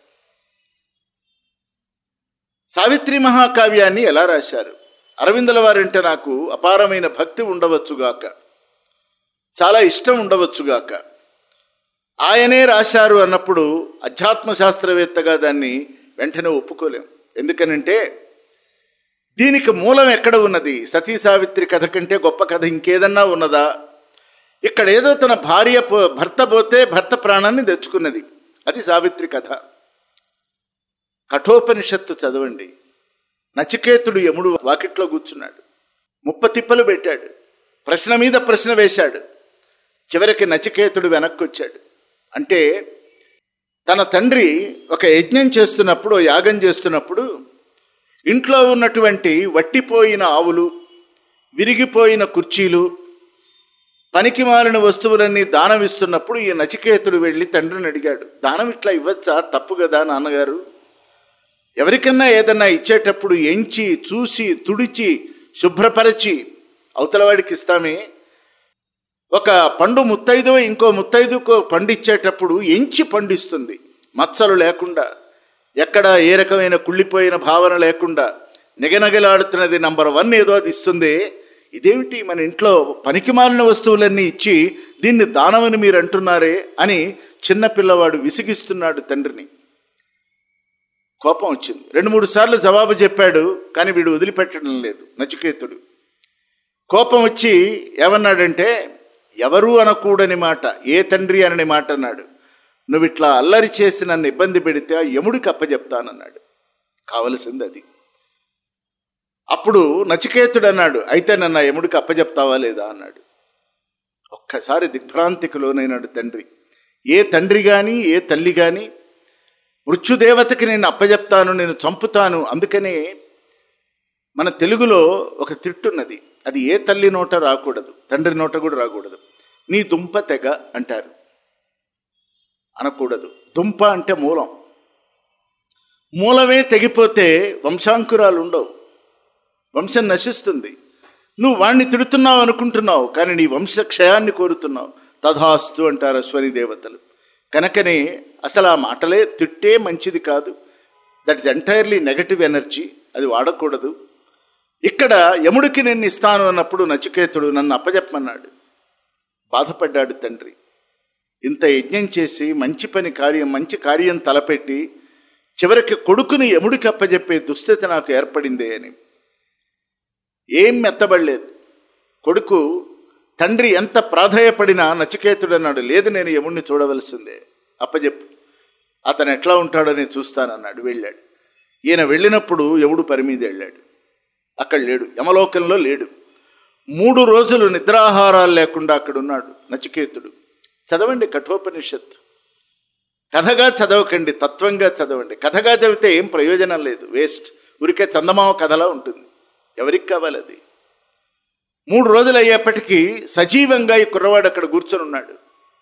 సావిత్రి మహాకావ్యాన్ని ఎలా రాశారు అరవిందుల వారంటే నాకు అపారమైన భక్తి ఉండవచ్చుగాక చాలా ఇష్టం ఉండవచ్చుగాక ఆయనే రాశారు అన్నప్పుడు అధ్యాత్మ శాస్త్రవేత్తగా దాన్ని వెంటనే ఒప్పుకోలేం ఎందుకనంటే దీనికి మూలం ఎక్కడ ఉన్నది సతీ సావిత్రి కథ కంటే గొప్ప కథ ఇంకేదన్నా ఉన్నదా ఇక్కడ ఏదో తన భార్య పో- భర్త పోతే భర్త ప్రాణాన్ని తెచ్చుకున్నది అది సావిత్రి కథ కఠోపనిషత్తు చదవండి నచికేతుడు యముడు వాకిట్లో కూర్చున్నాడు ముప్ప తిప్పలు పెట్టాడు ప్రశ్న మీద ప్రశ్న వేశాడు చివరికి నచికేతుడు వెనక్కి వచ్చాడు అంటే తన తండ్రి ఒక యజ్ఞం చేస్తున్నప్పుడు ఓ యాగం చేస్తున్నప్పుడు ఇంట్లో ఉన్నటువంటి వట్టిపోయిన ఆవులు విరిగిపోయిన కుర్చీలు పనికి మాలిన వస్తువులన్నీ దానం ఇస్తున్నప్పుడు ఈ నచికేతుడు వెళ్ళి తండ్రిని అడిగాడు దానం ఇట్లా ఇవ్వచ్చా తప్పు కదా నాన్నగారు ఎవరికన్నా ఏదన్నా ఇచ్చేటప్పుడు ఎంచి చూసి తుడిచి శుభ్రపరచి అవతలవాడికి ఇస్తామే ఒక పండు ముత్తైదు ఇంకో ముత్తైదుకో పండు ఇచ్చేటప్పుడు ఎంచి పండిస్తుంది మచ్చలు లేకుండా ఎక్కడ ఏ రకమైన కుళ్ళిపోయిన భావన లేకుండా నిగనగలాడుతున్నది నంబర్ వన్ ఏదో అది ఇస్తుంది ఇదేమిటి మన ఇంట్లో పనికిమాలిన వస్తువులన్నీ ఇచ్చి దీన్ని దానమని మీరు అంటున్నారే అని చిన్న పిల్లవాడు విసిగిస్తున్నాడు తండ్రిని కోపం వచ్చింది రెండు మూడు సార్లు జవాబు చెప్పాడు కానీ వీడు వదిలిపెట్టడం లేదు నచికేతుడు కోపం వచ్చి ఏమన్నాడంటే ఎవరు అనకూడని మాట ఏ తండ్రి అనని మాట అన్నాడు నువ్వు ఇట్లా అల్లరి చేసి నన్ను ఇబ్బంది పెడితే ఆ యముడికి అప్పచెప్తానన్నాడు కావలసింది అది అప్పుడు నచికేతుడు అన్నాడు అయితే నన్ను ఆ యముడికి అప్పచెప్తావా లేదా అన్నాడు ఒక్కసారి దిగ్భ్రాంతికి లోనైనాడు తండ్రి ఏ తండ్రి గాని ఏ తల్లి గాని మృత్యుదేవతకి నేను అప్పచెప్తాను నేను చంపుతాను అందుకనే మన తెలుగులో ఒక తిట్టున్నది అది ఏ తల్లి నోట రాకూడదు తండ్రి నోట కూడా రాకూడదు నీ దుంప తెగ అంటారు అనకూడదు దుంప అంటే మూలం మూలమే తెగిపోతే వంశాంకురాలు ఉండవు వంశం నశిస్తుంది నువ్వు వాణ్ణి తిడుతున్నావు అనుకుంటున్నావు కానీ నీ వంశ క్షయాన్ని కోరుతున్నావు తథాస్తు అంటారు అశ్వని దేవతలు కనుకనే అసలు ఆ మాటలే తిట్టే మంచిది కాదు that is entirely negative energy అది వాడకూడదు ఇక్కడ యముడికి నేను ఇస్తాను అన్నప్పుడు నచికేతుడు నన్ను అప్పజెప్పమన్నాడు బాధపడ్డాడు తండ్రి ఇంత యజ్ఞం చేసి మంచి పని కార్యం మంచి కార్యం తలపెట్టి చివరికి కొడుకుని యముడికి అప్పజెప్పే దుస్థితి నాకు ఏర్పడిందే అని ఏం మెత్తబడలేదు కొడుకు తండ్రి ఎంత ప్రాధాయపడినా నచికేతుడు అన్నాడు లేదు నేను యముడిని చూడవలసిందే అప్పజెప్పు అతను ఎట్లా ఉంటాడో నేను చూస్తానన్నాడు వెళ్ళాడు ఈయన వెళ్ళినప్పుడు యముడు పరి మీద వెళ్ళాడు అక్కడ లేడు యమలోకంలో లేడు మూడు రోజులు నిద్రాహారాలు లేకుండా అక్కడ ఉన్నాడు నచికేతుడు చదవండి కఠోపనిషత్ కథగా చదవకండి తత్వంగా చదవండి కథగా చదివితే ఏం ప్రయోజనం లేదు వేస్ట్ ఊరికే చందమామ కథలా ఉంటుంది ఎవరికి కావాలి అది మూడు రోజులు అయ్యేప్పటికీ సజీవంగా ఈ కుర్రవాడు అక్కడ కూర్చొని ఉన్నాడు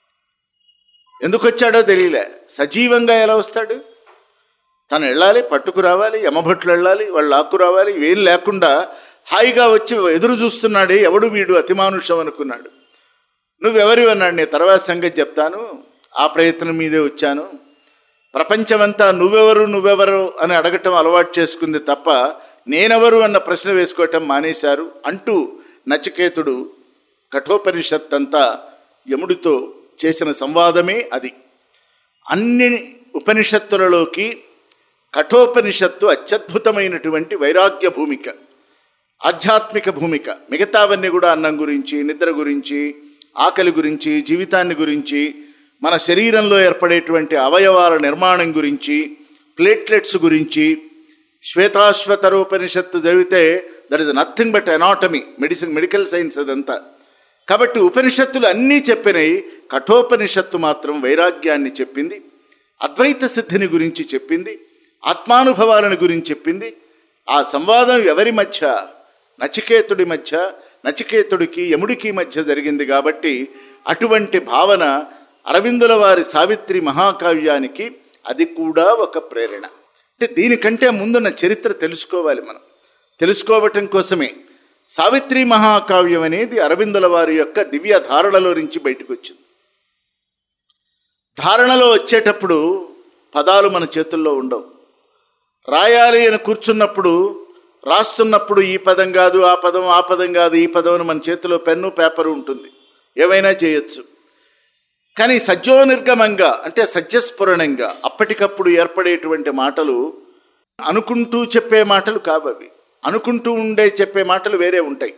ఎందుకు వచ్చాడో తెలియలే సజీవంగా ఎలా వస్తాడు తను వెళ్ళాలి పట్టుకు రావాలి యమభట్లు వెళ్ళాలి వాళ్ళు ఆకు రావాలి ఇవేం లేకుండా హాయిగా వచ్చి ఎదురు చూస్తున్నాడే ఎవడు వీడు అతిమానుషం అనుకున్నాడు నువ్వెవరి అన్నాడు నేను తర్వాత సంగతి చెప్తాను ఆ ప్రయత్నం మీదే వచ్చాను ప్రపంచమంతా నువ్వెవరు నువ్వెవరు అని అడగటం అలవాటు చేసుకుంది తప్ప నేనెవరు అన్న ప్రశ్న వేసుకోవటం మానేశారు అంటూ నచికేతుడు కఠోపనిషత్ అంతా యముడితో చేసిన సంవాదమే అది అన్ని ఉపనిషత్తులలోకి కఠోపనిషత్తు అత్యద్భుతమైనటువంటి వైరాగ్య భూమిక ఆధ్యాత్మిక భూమిక మిగతావన్నీ కూడా అన్నం గురించి నిద్ర గురించి ఆకలి గురించి జీవితాన్ని గురించి మన శరీరంలో ఏర్పడేటువంటి అవయవాల నిర్మాణం గురించి ప్లేట్లెట్స్ గురించి శ్వేతాశ్వతరోపనిషత్తు చదివితే that is nothing but anatomy medicine medical science అదంతా కాబట్టి ఉపనిషత్తులు అన్నీ చెప్పినాయి కఠోపనిషత్తు మాత్రం వైరాగ్యాన్ని చెప్పింది అద్వైత సిద్ధిని గురించి చెప్పింది ఆత్మానుభవాలను గురించి చెప్పింది ఆ సంవాదం ఎవరి మధ్య నచికేతుడి మధ్య నచికేతుడికి యముడికి మధ్య జరిగింది కాబట్టి అటువంటి భావన అరవిందుల వారి సావిత్రి మహాకావ్యానికి అది కూడా ఒక ప్రేరణ అంటే దీనికంటే ముందున్న చరిత్ర తెలుసుకోవాలి మనం తెలుసుకోవటం కోసమే సావిత్రి మహాకావ్యం అనేది అరవిందుల వారి యొక్క దివ్య ధారణలో నుంచి బయటకు వచ్చింది ధారణలో వచ్చేటప్పుడు పదాలు మన చేతుల్లో ఉండవు రాయాలి అని కూర్చున్నప్పుడు రాస్తున్నప్పుడు ఈ పదం కాదు ఆ పదం ఆ పదం కాదు ఈ పదం అని మన చేతిలో పెన్ను పేపర్ ఉంటుంది ఏవైనా చేయొచ్చు కానీ సజ్జోనిర్గమంగా అంటే సజ్జస్ఫురణంగా అప్పటికప్పుడు ఏర్పడేటువంటి మాటలు అనుకుంటూ చెప్పే మాటలు కావవి అనుకుంటూ ఉండే చెప్పే మాటలు వేరే ఉంటాయి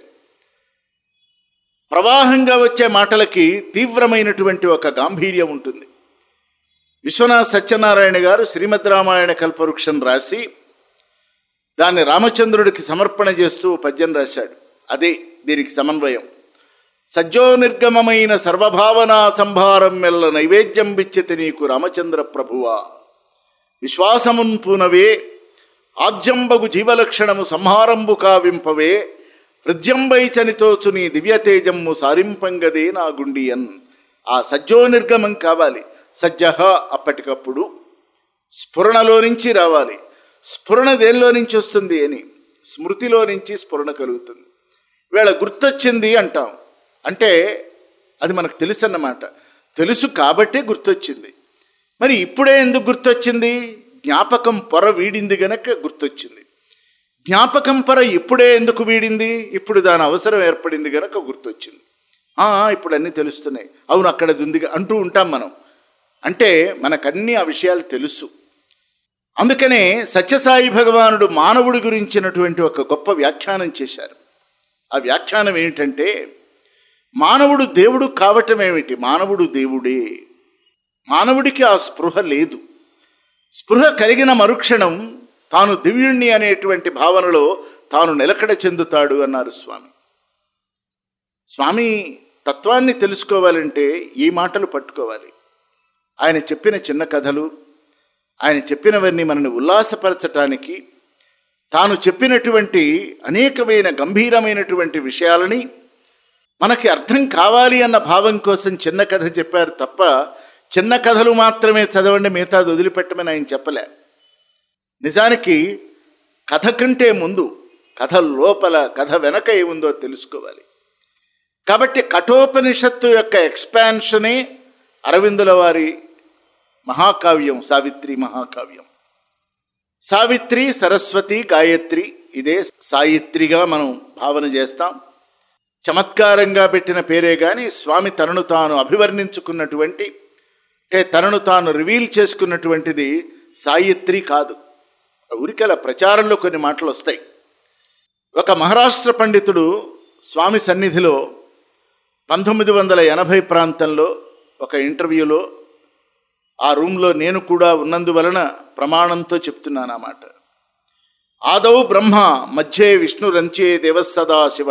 ప్రవాహంగా వచ్చే మాటలకి తీవ్రమైనటువంటి ఒక గాంభీర్యం ఉంటుంది విశ్వనాథ్ సత్యనారాయణ గారు శ్రీమద్ రామాయణ కల్పవృక్షం రాసి దాన్ని రామచంద్రుడికి సమర్పణ చేస్తూ పద్యం రాశాడు అదే దీనికి సమన్వయం సజ్జోనిర్గమమైన సర్వభావనా సంభారం మెల్ల నైవేద్యం బిచ్చితి నీకు రామచంద్ర ప్రభువా విశ్వాసమున్ పూనవే ఆజ్యంబగు జీవలక్షణము సంహారంబు కావింపవే హృద్యంబై చనితోచు నీ దివ్యతేజమ్ము సారింపంగదే నా గుండియన్ ఆ సజ్జోనిర్గమం కావాలి సజ్జహ అప్పటికప్పుడు స్ఫురణలో నుంచి రావాలి స్ఫురణ దేనిలో నుంచి వస్తుంది అని స్మృతిలో నుంచి స్ఫురణ కలుగుతుంది వీళ్ళ గుర్తొచ్చింది అంటాం అంటే అది మనకు తెలుసు అన్నమాట తెలుసు కాబట్టే గుర్తొచ్చింది మరి ఇప్పుడే ఎందుకు గుర్తొచ్చింది జ్ఞాపకం పొర వీడింది గనక గుర్తొచ్చింది జ్ఞాపకం పొర ఇప్పుడే ఎందుకు వీడింది ఇప్పుడు దాని అవసరం ఏర్పడింది గనక గుర్తొచ్చింది ఆ, ఇప్పుడు అన్నీ తెలుస్తున్నాయి అవును అక్కడ అది ఉంది అంటూ ఉంటాం మనం అంటే మనకన్నీ ఆ విషయాలు తెలుసు అందుకనే సత్యసాయి భగవానుడు మానవుడి గురించినటువంటి ఒక గొప్ప వ్యాఖ్యానం చేశారు ఆ వ్యాఖ్యానం ఏమిటంటే మానవుడు దేవుడు కావటం ఏమిటి మానవుడు దేవుడే మానవుడికి ఆ స్పృహ లేదు స్పృహ కలిగిన మరుక్షణం తాను దివ్యుణ్ణి అనేటువంటి భావనలో తాను నిలకడ చెందుతాడు అన్నారు స్వామి స్వామి తత్వాన్ని తెలుసుకోవాలంటే ఈ మాటలు పట్టుకోవాలి ఆయన చెప్పిన చిన్న కథలు ఆయన చెప్పినవన్నీ మనని ఉల్లాసపరచటానికి తాను చెప్పినటువంటి అనేకమైన గంభీరమైనటువంటి విషయాలని మనకి అర్థం కావాలి అన్న భావం కోసం చిన్న కథ చెప్పారు తప్ప చిన్న కథలు మాత్రమే చదవండి మిగతాది వదిలిపెట్టమని ఆయన చెప్పలే నిజానికి కథ కంటే ముందు కథ లోపల కథ వెనక ఏముందో తెలుసుకోవాలి కాబట్టి కఠోపనిషత్తు యొక్క ఎక్స్పాన్షనే అరవిందుల వారి మహాకావ్యం సావిత్రి మహాకావ్యం సావిత్రి సరస్వతి గాయత్రి ఇదే సాయిత్రిగా మనం భావన చేస్తాం చమత్కారంగా పెట్టిన పేరే గాని స్వామి తనను తాను అభివర్ణించుకున్నటువంటి అంటే తనను తాను రివీల్ చేసుకున్నటువంటిది సాయిత్రి కాదు ఊరికల ప్రచారంలో కొన్ని మాటలు వస్తాయి ఒక మహారాష్ట్ర పండితుడు స్వామి సన్నిధిలో పంతొమ్మిది వందల ఎనభై ప్రాంతంలో ఒక ఇంటర్వ్యూలో ఆ రూమ్లో నేను కూడా ఉన్నందువలన ప్రమాణంతో చెప్తున్నాను ఆ మాట ఆదౌ బ్రహ్మ మధ్యే విష్ణురంచే దేవసదా శివ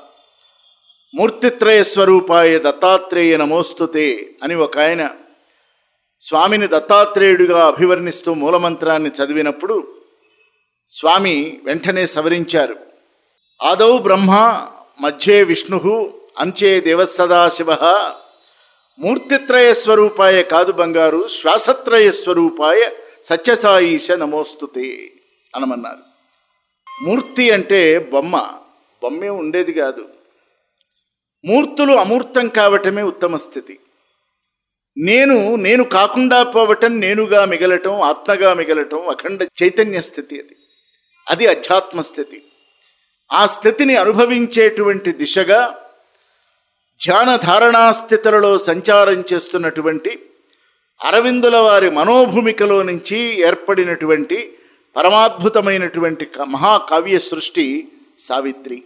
మూర్తిత్రయ స్వరూపాయ దత్తాత్రేయ నమోస్తుతే అని ఒక ఆయన స్వామిని దత్తాత్రేయుడిగా అభివర్ణిస్తూ మూలమంత్రాన్ని చదివినప్పుడు స్వామి వెంటనే సవరించారు ఆదౌ బ్రహ్మ మధ్యే విష్ణు అంచే దేవసదాశివ మూర్తిత్రయ స్వరూపాయ కాదు బంగారు శ్వాసత్రయ స్వరూపాయ సత్యసాయిష నమోస్తుతే అనమన్నారు మూర్తి అంటే బొమ్మ బొమ్మే ఉండేది కాదు మూర్తులు అమూర్తం కావటమే ఉత్తమ స్థితి నేను నేను కాకుండా పోవటం నేనుగా మిగలటం ఆత్మగా మిగలటం అఖండ చైతన్య స్థితి అది అది అధ్యాత్మ స్థితి ఆ స్థితిని అనుభవించేటువంటి దిశగా ధ్యాన ధారణా స్థితులలో సంచారం చేస్తున్నటువంటి అరవిందుల వారి మనోభూమికలో నుంచి ఏర్పడినటువంటి పరమాద్భుతమైనటువంటి క- మహాకావ్య సృష్టి సావిత్రి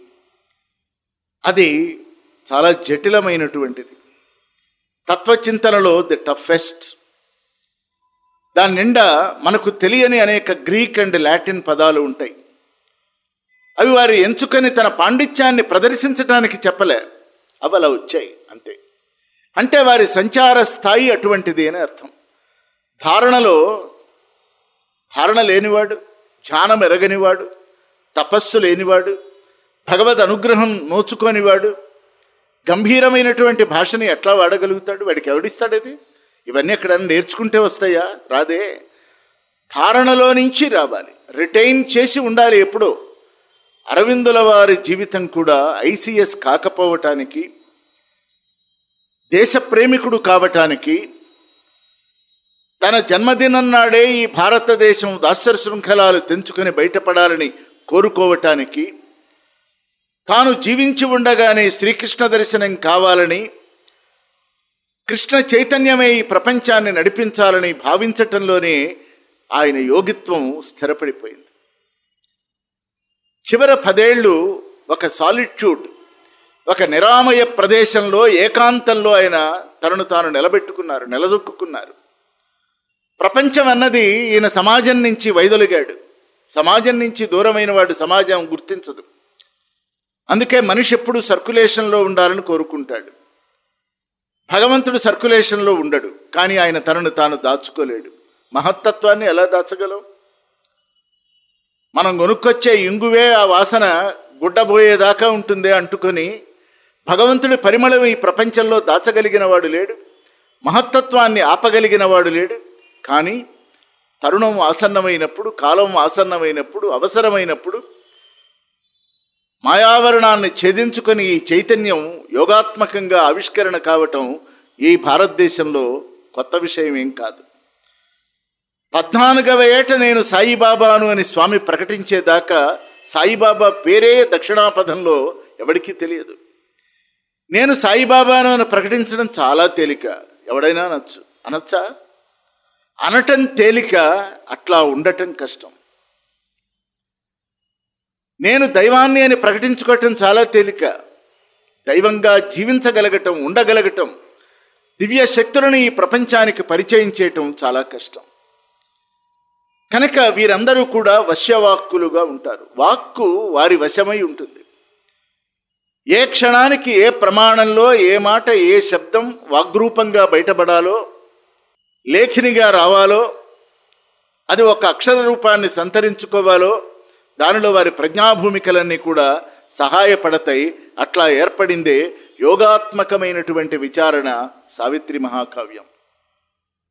అది చాలా జటిలమైనటువంటిది తత్వచింతనలో ది టఫెస్ట్ దాని నిండా మనకు తెలియని అనేక గ్రీక్ అండ్ లాటిన్ పదాలు ఉంటాయి అవి వారు ఎంచుకొని తన పాండిత్యాన్ని ప్రదర్శించడానికి చెప్పలే అవి అలా వచ్చాయి అంతే అంటే వారి సంచార స్థాయి అటువంటిది అని అర్థం ధారణలో ధారణ లేనివాడు ధ్యానం ఎరగనివాడు తపస్సు లేనివాడు భగవద్ అనుగ్రహం నోచుకోనివాడు గంభీరమైనటువంటి భాషని ఎట్లా వాడగలుగుతాడు వాడికి ఎవడిస్తాడు అది ఇవన్నీ ఎక్కడ నేర్చుకుంటే వస్తాయా రాదే ధారణలో నుంచి రావాలి రిటైన్ చేసి ఉండాలి ఎప్పుడో అరవిందుల వారి జీవితం కూడా ఐసిఎస్ కాకపోవటానికి దేశ ప్రేమికుడు కావటానికి తన జన్మదినం నాడే ఈ భారతదేశం దాస్య శృంఖలాలు తెంచుకొని బయటపడాలని కోరుకోవటానికి తాను జీవించి ఉండగానే శ్రీకృష్ణ దర్శనం కావాలని కృష్ణ చైతన్యమే ఈ ప్రపంచాన్ని నడిపించాలని భావించటంలోనే ఆయన యోగిత్వం స్థిరపడిపోయింది చివర పదేళ్లు ఒక సాలిట్యూడ్ ఒక నిరామయ ప్రదేశంలో ఏకాంతంలో ఆయన తనను తాను నిలబెట్టుకున్నారు నిలదొక్కున్నారు ప్రపంచం అన్నది ఈయన సమాజం నుంచి వైదొలిగాడు సమాజం నుంచి దూరమైన వాడు సమాజం గుర్తించదు అందుకే మనిషి ఎప్పుడు సర్కులేషన్లో ఉండాలని కోరుకుంటాడు భగవంతుడు సర్కులేషన్లో ఉండడు కానీ ఆయన తనను తాను దాచుకోలేడు మహత్తత్వాన్ని ఎలా దాచగలం మనం కొనుక్కొచ్చే ఇంగువే ఆ వాసన గుడ్డబోయేదాకా ఉంటుంది అంటుకొని భగవంతుడి పరిమళం ఈ ప్రపంచంలో దాచగలిగిన వాడు లేడు మహత్తత్వాన్ని ఆపగలిగిన వాడు లేడు కానీ తరుణం ఆసన్నమైనప్పుడు కాలం ఆసన్నమైనప్పుడు అవసరమైనప్పుడు మాయావరణాన్ని ఛేదించుకొని ఈ చైతన్యం యోగాత్మకంగా ఆవిష్కరణ కావటం ఈ భారతదేశంలో కొత్త విషయం ఏం కాదు పద్నాలుగవ ఏట నేను సాయిబాబాను అని స్వామి ప్రకటించేదాకా సాయిబాబా పేరే దక్షిణాపథంలో ఎవరికీ తెలియదు నేను సాయిబాబాను అని ప్రకటించడం చాలా తేలిక ఎవడైనా అనొచ్చు అనొచ్చా అనటం తేలిక అట్లా ఉండటం కష్టం నేను దైవాన్ని అని ప్రకటించుకోవటం చాలా తేలిక దైవంగా జీవించగలగటం ఉండగలగటం దివ్య శక్తులను ఈ ప్రపంచానికి పరిచయం చేయటం చాలా కష్టం కనుక వీరందరూ కూడా వశ్యవాక్కులుగా ఉంటారు వాక్కు వారి వశమై ఉంటుంది ఏ క్షణానికి ఏ ప్రమాణంలో ఏ మాట ఏ శబ్దం వాగ్రూపంగా బయటపడాలో లేఖినిగా రావాలో అది ఒక అక్షర రూపాన్ని సంతరించుకోవాలో దానిలో వారి ప్రజ్ఞాభూమికలన్నీ కూడా సహాయపడతాయి అట్లా ఏర్పడిందే యోగాత్మకమైనటువంటి విచారణ సావిత్రి మహాకావ్యం